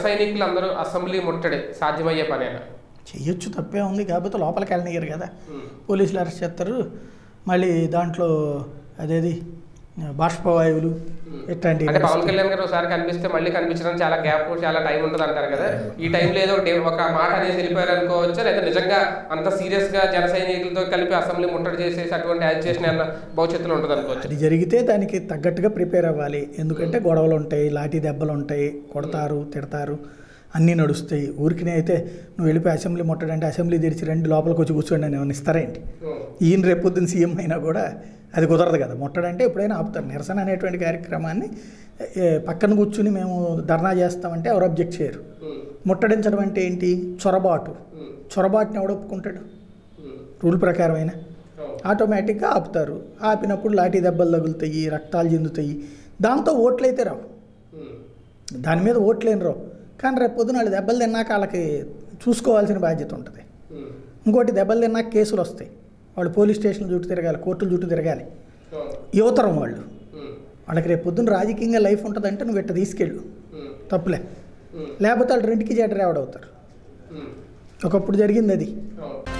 సైనికులు అందరూ అసెంబ్లీ ముట్టడి సాధ్యమయ్యే పనేనా చెయ్యొచ్చు తప్పే ఉంది కాకపోతే లోపలికి వెళ్ళనియరు కదా పోలీసులు అరెస్ట్ చేస్తారు మళ్ళీ దాంట్లో అదేది బాష్పవాయువులు ఇట్లాంటివి అంటే పవన్ కళ్యాణ్ గారు ఒకసారి కనిపిస్తే మళ్ళీ కనిపించడం చాలా గ్యాప్ చాలా టైం ఉంటుంది అంటారు కదా ఈ టైంలో ఏదో ఒకటి ఒక మాట అనేసి వెళ్ళిపోయారు అనుకోవచ్చా లేదా నిజంగా అంత సీరియస్ గా జన సైనికులతో కలిపి అసెంబ్లీ ముట్టడి చేసేసి అటువంటి యాజిటేషన్ ఏమన్నా భవిష్యత్తులో ఉంటుంది అనుకోవచ్చు అది జరిగితే దానికి తగ్గట్టుగా ప్రిపేర్ అవ్వాలి ఎందుకంటే గొడవలు ఉంటాయి లాఠీ దెబ్బలు ఉంటాయి కొడతారు తిడతారు అన్నీ నడుస్తాయి ఊరికినే అయితే నువ్వు వెళ్ళిపోయి అసెంబ్లీ ముట్టడంటే అసెంబ్లీ తెరిచి రండి లోపలికి వచ్చి కూర్చోండి అని ఏమైనా ఇస్తారేంటి ఈయన రేపొద్దున సీఎం అయినా కూడా అది కుదరదు కదా ముట్టడంటే ఎప్పుడైనా ఆపుతారు నిరసన అనేటువంటి కార్యక్రమాన్ని ఏ, పక్కన కూర్చుని మేము ధర్నా చేస్తామంటే ఎవరు అబ్జెక్ట్ చేయరు ముట్టడించడం అంటే ఏంటి చొరబాటు చొరబాటుని ఎవడు ఒప్పుకుంటాడు రూల్ ప్రకారమైన ఆటోమేటిక్గా ఆపుతారు ఆపినప్పుడు లాఠీ దెబ్బలు తగులుతాయి రక్తాలు చెందుతాయి దాంతో ఓట్లయితే రావు దాని మీద ఓట్లేని రావు కానీ రేపు పొద్దున వాళ్ళు దెబ్బలు తిన్నాక వాళ్ళకి చూసుకోవాల్సిన బాధ్యత ఉంటుంది ఇంకోటి దెబ్బలు తిన్నాక కేసులు వస్తాయి వాళ్ళు పోలీస్ స్టేషన్ చుట్టూ తిరగాలి కోర్టుల చుట్టూ తిరగాలి యువతరం వాళ్ళు వాళ్ళకి రేపు పొద్దున రాజకీయంగా లైఫ్ ఉంటుందంటే నువ్వు ఇట్ట తీసుకెళ్ళు తప్పులే లేకపోతే వాళ్ళు రెండుకి జడ అవుతారు ఒకప్పుడు జరిగింది అది అవును